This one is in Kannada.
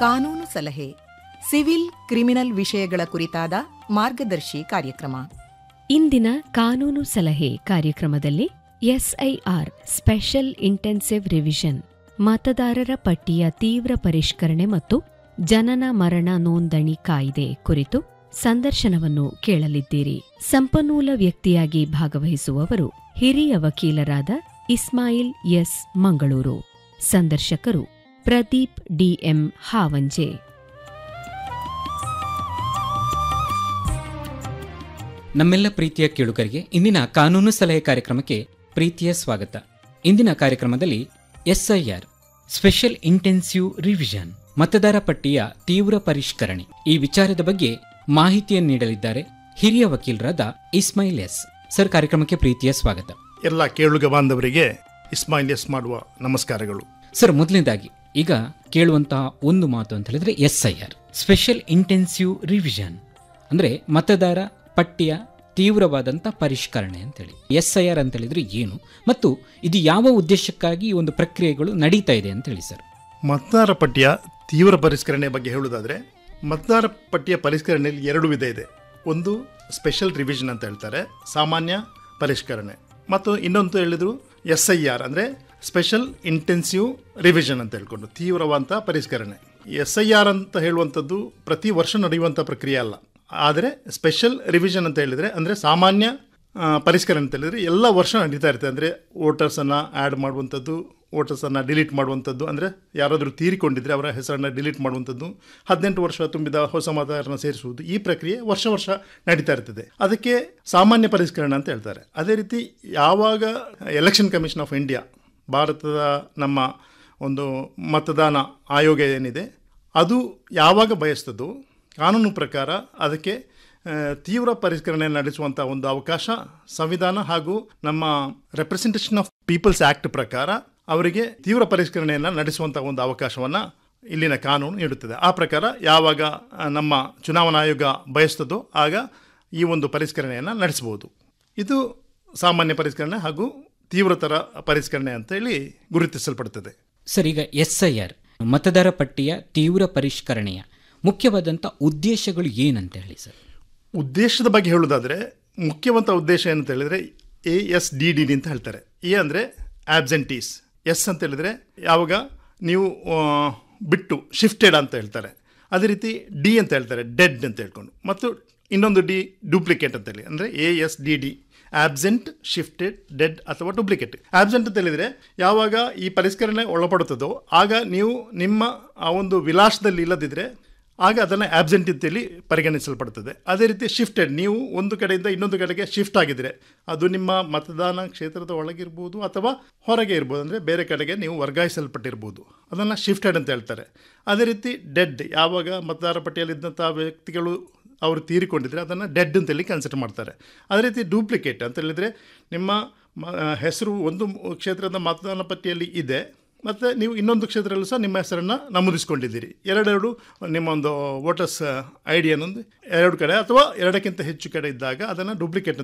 ಕಾನೂನು ಸಲಹೆ ಸಿವಿಲ್ ಕ್ರಿಮಿನಲ್ ವಿಷಯಗಳ ಕುರಿತಾದ ಮಾರ್ಗದರ್ಶಿ ಕಾರ್ಯಕ್ರಮ ಇಂದಿನ ಕಾನೂನು ಸಲಹೆ ಕಾರ್ಯಕ್ರಮದಲ್ಲಿ ಎಸ್ಐಆರ್ ಸ್ಪೆಷಲ್ ಇಂಟೆನ್ಸಿವ್ ರಿವಿಷನ್ ಮತದಾರರ ಪಟ್ಟಿಯ ತೀವ್ರ ಪರಿಷ್ಕರಣೆ ಮತ್ತು ಜನನ ಮರಣ ನೋಂದಣಿ ಕಾಯ್ದೆ ಕುರಿತು ಸಂದರ್ಶನವನ್ನು ಕೇಳಲಿದ್ದೀರಿ ಸಂಪನ್ಮೂಲ ವ್ಯಕ್ತಿಯಾಗಿ ಭಾಗವಹಿಸುವವರು ಹಿರಿಯ ವಕೀಲರಾದ ಇಸ್ಮಾಯಿಲ್ ಎಸ್ ಮಂಗಳೂರು ಸಂದರ್ಶಕರು ಪ್ರದೀಪ್ ಡಿಎಂ ಹಾವಂಜೆ ನಮ್ಮೆಲ್ಲ ಪ್ರೀತಿಯ ಕೇಳುಗರಿಗೆ ಇಂದಿನ ಕಾನೂನು ಸಲಹೆ ಕಾರ್ಯಕ್ರಮಕ್ಕೆ ಪ್ರೀತಿಯ ಸ್ವಾಗತ ಇಂದಿನ ಕಾರ್ಯಕ್ರಮದಲ್ಲಿ ಎಸ್ಐಆರ್ ಸ್ಪೆಷಲ್ ಇಂಟೆನ್ಸಿವ್ ರಿವಿಷನ್ ಮತದಾರ ಪಟ್ಟಿಯ ತೀವ್ರ ಪರಿಷ್ಕರಣೆ ಈ ವಿಚಾರದ ಬಗ್ಗೆ ಮಾಹಿತಿಯನ್ನು ನೀಡಲಿದ್ದಾರೆ ಹಿರಿಯ ವಕೀಲರಾದ ಇಸ್ಮಾಯಿಲ್ ಎಸ್ ಸರ್ ಕಾರ್ಯಕ್ರಮಕ್ಕೆ ಪ್ರೀತಿಯ ಸ್ವಾಗತ ಎಲ್ಲ ಕೇಳುಗ ಬಾಂಧವರಿಗೆ ಇಸ್ಮಾಯಿಲ್ ಎಸ್ ಮಾಡುವ ನಮಸ್ಕಾರಗಳು ಸರ್ ಮೊದಲನೇದಾಗಿ ಈಗ ಕೇಳುವಂತಹ ಒಂದು ಮಾತು ಅಂತ ಹೇಳಿದ್ರೆ ಎಸ್ಐಆರ್ ಸ್ಪೆಷಲ್ ಇಂಟೆನ್ಸಿವ್ ರಿವಿಷನ್ ಅಂದ್ರೆ ಮತದಾರ ಪಟ್ಟಿಯ ತೀವ್ರವಾದಂಥ ಪರಿಷ್ಕರಣೆ ಅಂತೇಳಿ ಎಸ್ ಐ ಆರ್ ಅಂತ ಹೇಳಿದ್ರೆ ಏನು ಮತ್ತು ಇದು ಯಾವ ಉದ್ದೇಶಕ್ಕಾಗಿ ಈ ಒಂದು ಪ್ರಕ್ರಿಯೆಗಳು ನಡೀತಾ ಇದೆ ಅಂತ ಹೇಳಿ ಸರ್ ಮತದಾರ ಪಟ್ಟಿಯ ತೀವ್ರ ಪರಿಷ್ಕರಣೆ ಬಗ್ಗೆ ಹೇಳುವುದಾದ್ರೆ ಮತದಾರ ಪಟ್ಟಿಯ ಪರಿಷ್ಕರಣೆಯಲ್ಲಿ ಎರಡು ವಿಧ ಇದೆ ಒಂದು ಸ್ಪೆಷಲ್ ರಿವಿಷನ್ ಅಂತ ಹೇಳ್ತಾರೆ ಸಾಮಾನ್ಯ ಪರಿಷ್ಕರಣೆ ಮತ್ತು ಇನ್ನೊಂದು ಹೇಳಿದ್ರು ಎಸ್ ಐ ಆರ್ ಅಂದರೆ ಸ್ಪೆಷಲ್ ಇಂಟೆನ್ಸಿವ್ ರಿವಿಷನ್ ಅಂತ ಹೇಳ್ಕೊಂಡು ತೀವ್ರವಾದಂಥ ಪರಿಷ್ಕರಣೆ ಎಸ್ ಐ ಆರ್ ಅಂತ ಹೇಳುವಂಥದ್ದು ಪ್ರತಿ ವರ್ಷ ನಡೆಯುವಂಥ ಪ್ರಕ್ರಿಯೆ ಅಲ್ಲ ಆದರೆ ಸ್ಪೆಷಲ್ ರಿವಿಷನ್ ಅಂತ ಹೇಳಿದರೆ ಅಂದರೆ ಸಾಮಾನ್ಯ ಆ, ಪರಿಷ್ಕರಣೆ ಅಂತ ಹೇಳಿದರೆ ಎಲ್ಲ ವರ್ಷ ನಡೀತಾ ಇರುತ್ತೆ ಅಂದರೆ ವೋಟರ್ಸನ್ನು ಆ್ಯಡ್ ಮಾಡುವಂಥದ್ದು ವೋಟರ್ಸನ್ನು ಡಿಲೀಟ್ ಮಾಡುವಂಥದ್ದು ಅಂದರೆ ಯಾರಾದರೂ ತೀರಿಕೊಂಡಿದ್ರೆ ಅವರ ಹೆಸರನ್ನು ಡಿಲೀಟ್ ಮಾಡುವಂಥದ್ದು ಹದಿನೆಂಟು ವರ್ಷ ತುಂಬಿದ ಹೊಸ ಮತದಾರರನ್ನು ಸೇರಿಸುವುದು ಈ ಪ್ರಕ್ರಿಯೆ ವರ್ಷ ವರ್ಷ ನಡೀತಾ ಇರ್ತದೆ ಅದಕ್ಕೆ ಸಾಮಾನ್ಯ ಪರಿಷ್ಕರಣೆ ಅಂತ ಹೇಳ್ತಾರೆ ಅದೇ ರೀತಿ ಯಾವಾಗ ಎಲೆಕ್ಷನ್ ಕಮಿಷನ್ ಆಫ್ ಇಂಡಿಯಾ ಭಾರತದ ನಮ್ಮ ಒಂದು ಮತದಾನ ಆಯೋಗ ಏನಿದೆ ಅದು ಯಾವಾಗ ಬಯಸ್ತದೋ ಕಾನೂನು ಪ್ರಕಾರ ಅದಕ್ಕೆ ಆ, ತೀವ್ರ ಪರಿಷ್ಕರಣೆ ನಡೆಸುವಂಥ ಒಂದು ಅವಕಾಶ ಸಂವಿಧಾನ ಹಾಗೂ ನಮ್ಮ ರೆಪ್ರೆಸೆಂಟೇಷನ್ ಆಫ್ ಪೀಪಲ್ಸ್ ಆ್ಯಕ್ಟ್ ಪ್ರಕಾರ ಅವರಿಗೆ ತೀವ್ರ ಪರಿಷ್ಕರಣೆಯನ್ನು ನಡೆಸುವಂಥ ಒಂದು ಅವಕಾಶವನ್ನು ಇಲ್ಲಿನ ಕಾನೂನು ನೀಡುತ್ತದೆ ಆ ಪ್ರಕಾರ ಯಾವಾಗ ಆ, ನಮ್ಮ ಚುನಾವಣಾ ಆಯೋಗ ಬಯಸ್ತದೋ ಆಗ ಈ ಒಂದು ಪರಿಷ್ಕರಣೆಯನ್ನು ನಡೆಸಬಹುದು ಇದು ಸಾಮಾನ್ಯ ಪರಿಷ್ಕರಣೆ ಹಾಗೂ ತೀವ್ರತರ ಪರಿಷ್ಕರಣೆ ಅಂತೇಳಿ ಗುರುತಿಸಲ್ಪಡುತ್ತದೆ ಸರ್ ಈಗ ಎಸ್ ಐ ಆರ್ ಮತದಾರ ಪಟ್ಟಿಯ ತೀವ್ರ ಪರಿಷ್ಕರಣೆಯ ಮುಖ್ಯವಾದಂಥ ಉದ್ದೇಶಗಳು ಏನಂತ ಹೇಳಿ ಸರ್ ಉದ್ದೇಶದ ಬಗ್ಗೆ ಹೇಳೋದಾದರೆ ಮುಖ್ಯವಂತ ಉದ್ದೇಶ ಏನಂತ ಹೇಳಿದರೆ A S D D D ಅಂತ ಹೇಳ್ತಾರೆ ಎ ಅಂದರೆ ಆಬ್ಸೆಂಟೀಸ್ ಎಸ್ ಅಂತ ಹೇಳಿದರೆ ಯಾವಾಗ ನೀವು ಆ, ಬಿಟ್ಟು ಶಿಫ್ಟೆಡ್ ಅಂತ ಹೇಳ್ತಾರೆ ಅದೇ ರೀತಿ ಡಿ ಅಂತ ಹೇಳ್ತಾರೆ ಡೆಡ್ ಅಂತ ಹೇಳ್ಕೊಂಡು ಮತ್ತು ಇನ್ನೊಂದು ಡಿ ಡೂಪ್ಲಿಕೇಟ್ ಅಂತ ಹೇಳಿ ಅಂದರೆ A S D D absent shifted dead ಅಥವಾ ಡೂಪ್ಲಿಕೇಟ್ ಆಬ್ಸೆಂಟ್ ಅಂತ ಹೇಳಿದರೆ ಯಾವಾಗ ಈ ಪರಿಷ್ಕರಣೆ ಒಳಪಡುತ್ತದೋ ಆಗ ನೀವು ನಿಮ್ಮ ಆ ಒಂದು ವಿಲಾಸದಲ್ಲಿ ಇಲ್ಲದಿದ್ದರೆ ಆಗ ಅದನ್ನು ಆಬ್ಸೆಂಟ್ ಅಂತೇಳಿ ಪರಿಗಣಿಸಲ್ಪಡುತ್ತದೆ ಅದೇ ರೀತಿ ಶಿಫ್ಟೆಡ್ ನೀವು ಒಂದು ಕಡೆಯಿಂದ ಇನ್ನೊಂದು ಕಡೆಗೆ ಶಿಫ್ಟ್ ಆಗಿದ್ರೆ ಅದು ನಿಮ್ಮ ಮತದಾನ ಕ್ಷೇತ್ರದ ಒಳಗಿರ್ಬೋದು ಅಥವಾ ಹೊರಗೆ ಇರ್ಬೋದು ಅಂದರೆ ಬೇರೆ ಕಡೆಗೆ ನೀವು ವರ್ಗಾಯಿಸಲ್ಪಟ್ಟಿರ್ಬೋದು ಅದನ್ನು ಶಿಫ್ಟೆಡ್ ಅಂತ ಹೇಳ್ತಾರೆ ಅದೇ ರೀತಿ ಡೆಡ್ ಯಾವಾಗ ಮತದಾರ ಪಟ್ಟಿಯಲ್ಲಿದ್ದಂಥ ವ್ಯಕ್ತಿಗಳು ಅವರು ತೀರಿಕೊಂಡಿದ್ರೆ ಅದನ್ನು ಡೆಡ್ ಅಂತೇಳಿ ಕನ್ಸಿಡರ್ ಮಾಡ್ತಾರೆ ಅದೇ ರೀತಿ ಡೂಪ್ಲಿಕೇಟ್ ಅಂತ ಹೇಳಿದರೆ ನಿಮ್ಮ ಮ- ಹೆಸರು ಒಂದು ಕ್ಷೇತ್ರದ ಮತದಾನ ಪಟ್ಟಿಯಲ್ಲಿ ಇದೆ ಮತ್ತು ನೀವು ಇನ್ನೊಂದು ಕ್ಷೇತ್ರದಲ್ಲೂ ಸಹ ನಿಮ್ಮ ಹೆಸರನ್ನು ನಮೂದಿಸ್ಕೊಂಡಿದ್ದೀರಿ ಎರಡೆರಡು ನಿಮ್ಮ ಒಂದು ವೋಟರ್ಸ್ ಐ ಡಿ ಅನ್ನೊಂದು ಎರಡು ಕಡೆ ಅಥವಾ ಎರಡಕ್ಕಿಂತ ಹೆಚ್ಚು ಕಡೆ ಇದ್ದಾಗ ಅದನ್ನು ಡೂಪ್ಲಿಕೇಟ್